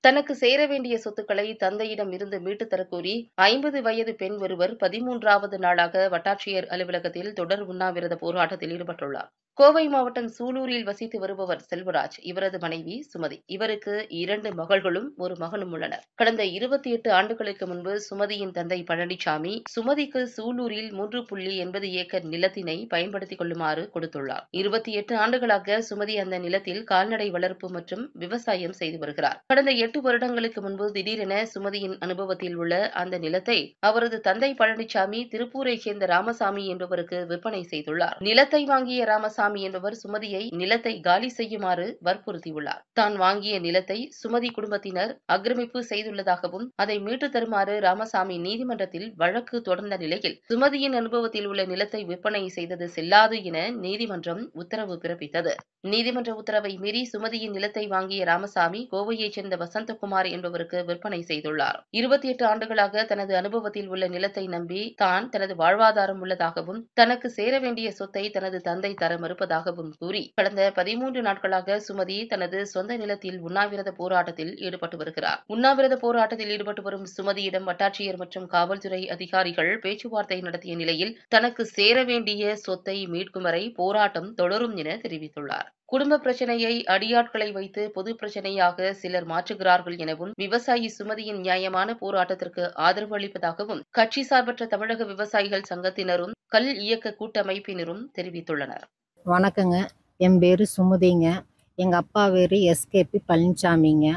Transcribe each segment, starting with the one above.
தனக்கு சேர வேண்டிய சொத்துக்களை தந்தையிடம் இருந்து மீட்டுத் தரக்கோரி ஐம்பது வயது பெண் ஒருவர் பதிமூன்றாவது நாளாக வட்டாட்சியர் அலுவலகத்தில் தொடர் உண்ணாவிரத போராட்டத்தில் ஈடுபட்டுள்ளார் கோவை மாவட்டம் சூலூரில் வசித்து வருபவர் செல்வராஜ் இவரது மனைவி சுமதி இவருக்கு இரண்டு மகள்களும் ஒரு மகனும் உள்ளனர் கடந்த இருபத்தி எட்டு ஆண்டுகளுக்கு முன்பு சுமதியின் தந்தை பழனிசாமி சுமதிக்கு சூலூரில் மூன்று புள்ளி எண்பது ஏக்கர் நிலத்தினை பயன்படுத்திக் கொள்ளுமாறு கொடுத்துள்ளார் இருபத்தி எட்டு ஆண்டுகளாக சுமதி அந்த நிலத்தில் கால்நடை வளர்ப்பு மற்றும் விவசாயம் செய்து வருகிறார் கடந்த எட்டு வருடங்களுக்கு முன்பு திடீரென சுமதியின் அனுபவத்தில் உள்ள அந்த நிலத்தை அவரது தந்தை பழனிசாமி திருப்பூரைச் சேர்ந்த ராமசாமி என்பவருக்கு விற்பனை செய்துள்ளார் நிலத்தை வாங்கிய ராமசாமி என்பவர் சுமதியை நிலத்தை காலி செய்யுமாறு வற்புறுத்தியுள்ளார் தான் வாங்கிய நிலத்தை சுமதி குடும்பத்தினர் ஆக்கிரமிப்பு செய்துள்ளதாகவும் அதை மீட்டு தருமாறு ராமசாமி நீதிமன்றத்தில் வழக்கு தொடர்ந்த நிலையில் சுமதியின் அனுபவத்தில் உள்ள நிலத்தை விற்பனை செய்தது செல்லாது என நீதிமன்றம் உத்தரவு பிறப்பித்தது நீதிமன்ற உத்தரவை மீறி சுமதியின் நிலத்தை வாங்கிய ராமசாமி கோவையைச் சேர்ந்த வசந்தகுமார் என்பவருக்கு விற்பனை செய்துள்ளார் இருபத்தி எட்டு ஆண்டுகளாக தனது அனுபவத்தில் உள்ள நிலத்தை நம்பி தான் தனது வாழ்வாதாரம் உள்ளதாகவும் தனக்கு சேர வேண்டிய சொத்தை தனது தந்தை தர மறுப்பதாகவும் கூறி கடந்த பதிமூன்று நாட்களாக சுமதி தனது சொந்த நிலத்தில் உண்ணாவிரத போராட்டத்தில் ஈடுபட்டு வருகிறார் உண்ணாவிரத போராட்டத்தில் ஈடுபட்டு வரும் சுமதியிடம் வட்டாட்சியர் மற்றும் காவல்துறை அதிகாரிகள் பேச்சுவார்த்தை நடத்திய நிலையில் தனக்கு சேர வேண்டிய சொத்தை மீட்கும் வரை போராட்டம் தொடரும் என தெரிவித்துள்ளார் குடும்ப பிரச்சனையை அடியாட்களை வைத்து பொது பிரச்சனையாக சிலர் மாற்றுகிறார்கள் எனவும் விவசாயி சுமதியின் நியாயமான போராட்டத்திற்கு ஆதரவு அளிப்பதாகவும் கட்சி சார்பற்ற தமிழக விவசாயிகள் சங்கத்தினரும் கல் இயக்க கூட்டமைப்பினரும் தெரிவித்துள்ளனர் வணக்கங்க என் பேர் சுமதிங்க எங்கள் அப்பா பேர் எஸ்கேபி பழனிசாமிங்க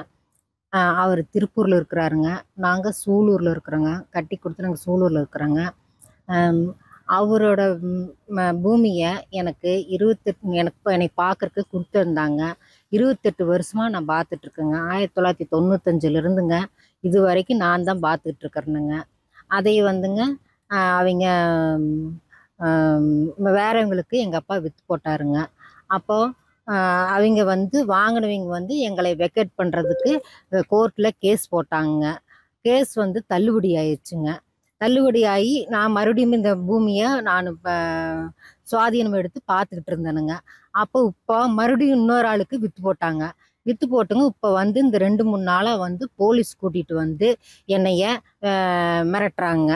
அவர் திருப்பூரில் இருக்கிறாருங்க நாங்கள் சூலூரில் இருக்கிறோங்க கட்டி கொடுத்து நாங்கள் சூலூரில் இருக்கிறோங்க ஆம், அவரோட ம், ம- பூமியை எனக்கு இருபத்தெட்டு எனக்கு இப்போ என்னை பார்க்கறக்கு கொடுத்துருந்தாங்க இருபத்தெட்டு வருஷமாக நான் பார்த்துட்ருக்கேங்க ஆயிரத்தி தொள்ளாயிரத்தி தொண்ணூத்தஞ்சிலிருந்துங்க இது வரைக்கும் நான் தான் பார்த்துட்டு இருக்கிறேனுங்க அதை வந்துங்க ஆ, அவங்க ம், ஆம், வேறவங்களுக்கு எங்கள் அப்பா விற்று போட்டாருங்க அப்போ ஆஹ், அவங்க வந்து வாங்கினவங்க வந்து எங்களை வெக்கேட் பண்ணுறதுக்கு கோர்ட்டில் கேஸ் போட்டாங்க கேஸ் வந்து தள்ளுபடி ஆயிடுச்சுங்க தள்ளுபடி ஆகி நான் மறுபடியும் இந்த பூமியை நான் இப்போ சுவாதீனம் எடுத்து பார்த்துக்கிட்டு இருந்தேனுங்க அப்போ இப்போ மறுபடியும் இன்னொரு ஆளுக்கு விற்று போட்டாங்க விற்று போட்டுங்க இப்போ வந்து இந்த ரெண்டு மூணு நாளாக வந்து போலீஸ் கூட்டிகிட்டு வந்து என்னைய ஆஹ், மிரட்டுறாங்க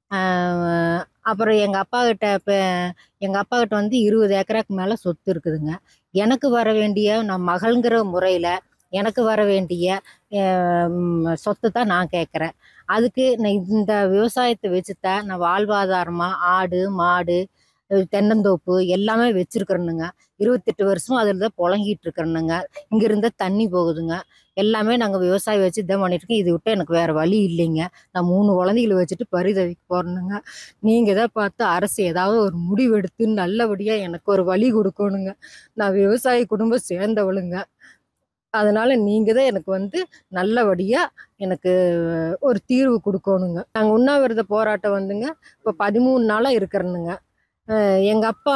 ஆஹ், அப்புறம் எங்கள் அப்பா கிட்ட இப்போ எங்கள் அப்பா கிட்ட வந்து இருபது ஏக்கராக்கு மேலே சொத்து இருக்குதுங்க எனக்கு வர வேண்டிய நான் மகள்ங்கிற முறையில் எனக்கு வர வேண்டிய ஆஹ், ம், சொத்து தான் நான் கேட்குறேன் அதுக்கு நான் இந்த விவசாயத்தை வச்சு தான் நான் வாழ்வாதாரமாக ஆடு மாடு அஹ், தென்னந்தோப்பு எல்லாமே வச்சுருக்கிறேனுங்க இருபத்தெட்டு வருஷம் அதில் தான் புழங்கிட்டு இருக்கிறேனுங்க இங்கே இருந்தால் தண்ணி போகுதுங்க எல்லாமே நாங்கள் விவசாயம் வச்சு இதான் பண்ணிட்டுருக்கோம் இது விட்டு எனக்கு வேறு வழி இல்லைங்க நான் மூணு குழந்தைகளை வச்சுட்டு பரிதவிக்க போகிறேனுங்க நீங்கள் தான் பார்த்து அரசு ஏதாவது ஒரு முடிவு எடுத்து நல்லபடியாக எனக்கு ஒரு வழி கொடுக்கணுங்க நான் விவசாய குடும்பம் சேர்ந்தவளுங்க அதனால் நீங்கள் தான் எனக்கு வந்து நல்லபடியாக எனக்கு ஒரு தீர்வு கொடுக்கணுங்க நாங்கள் உண்ணாவிரத போராட்டம் வந்துங்க இப்போ பதிமூணு நாளாக இருக்கிறனுங்க எங்கள் அப்பா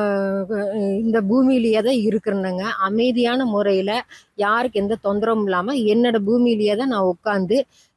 அஹ், இந்த பூமியிலேயே தான் இருக்கிறனுங்க அமைதியான முறையில் யாருக்கு எந்த தொந்தரவும் இல்லாமல் என்னோட பூமியிலேயே தான் நான் உட்காந்து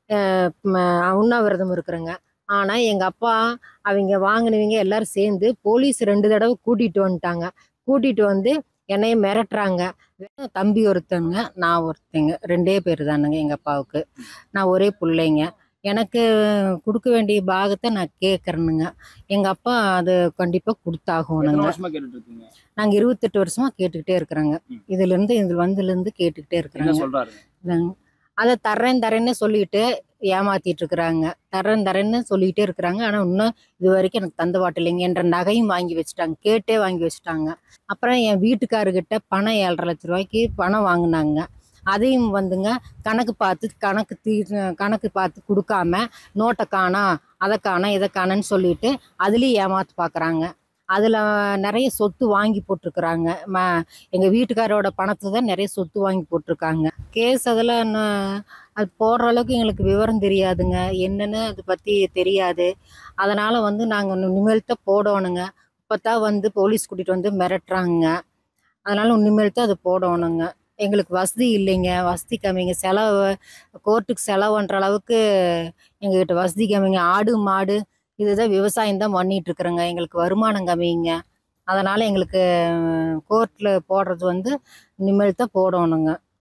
உண்ணாவிரதம் இருக்கிறேங்க ஆனால் எங்கள் அப்பா அவங்க வாங்கினவங்க எல்லாரும் சேர்ந்து போலீஸ் ரெண்டு தடவை கூட்டிகிட்டு வந்துட்டாங்க கூட்டிகிட்டு வந்து என்னைய மிரட்டுறாங்க தம்பி ஒருத்தங்க நான் ஒருத்தங்க ரெண்டே பேர் தானுங்க எங்கள் அப்பாவுக்கு நான் ஒரே பிள்ளைங்க எனக்கு கொடுக்க வேண்டிய பாகத்தை நான் கேட்குறேனுங்க எங்கள் அப்பா அது கண்டிப்பாக எத்தனை கொடுத்தாகணுங்க வருஷமா கேட்டுட்டு இருக்கீங்க நாங்கள் இருபத்தெட்டு வருஷமா கேட்டுக்கிட்டே இருக்கிறேங்க ம். இதுலேருந்து இது வந்ததுலேருந்து கேட்டுக்கிட்டே என்ன இருக்கிறாங்க சொல்றாரு இதாங்க. அதை தர்றேன் தரேன்னு சொல்லிட்டு ஏமாத்திட்டு இருக்கிறாங்க தர்றேன் தரேன்னு சொல்லிக்கிட்டே இருக்கிறாங்க ஆனால் இன்னும் இது வரைக்கும் எனக்கு தந்த பாட்டில்லைங்க என்ற நகையும் வாங்கி வச்சுட்டாங்க கேட்டே வாங்கி வச்சுட்டாங்க அப்புறம் என் வீட்டுக்காரர்கிட்ட பணம் ஏழரை லட்ச ரூபாய்க்கு பணம் வாங்கினாங்க அதையும் வந்துங்க கணக்கு பார்த்து கணக்கு தீ கணக்கு பார்த்து கொடுக்காம நோட்டை காணோம் அதை காணோம் இதை காணோன்னு சொல்லிட்டு அதுலேயும் ஏமாத்து பார்க்குறாங்க அதில் நிறைய சொத்து வாங்கி போட்டிருக்கிறாங்க ம எங்கள் வீட்டுக்காரோட பணத்தை தான் நிறைய சொத்து வாங்கி போட்டிருக்காங்க கேஸ் அதெல்லாம் இன்னும் அது போடுற அளவுக்கு எங்களுக்கு விவரம் தெரியாதுங்க என்னன்னு அதை பற்றி தெரியாது அதனால் வந்து நாங்கள் இனிமேல் தான் போடணுங்க இப்போ தான் வந்து போலீஸ் கூட்டிகிட்டு வந்து மிரட்டுறாங்க அதனால் இனிமேல் தான் அது போடணுங்க எங்களுக்கு வசதி இல்லைங்க வசதி கம்மிங்க செலவு கோர்ட்டுக்கு செலவுன்ற அளவுக்கு எங்ககிட்ட வசதி கம்மிங்க ஆடு மாடு இதுதான் விவசாயம் தான் பண்ணிட்டு இருக்கிறோங்க எங்களுக்கு வருமானம் கம்மிங்க அதனால் எங்களுக்கு கோர்ட்டில் போடுறது வந்து இனிமேல் தான் போடணுங்க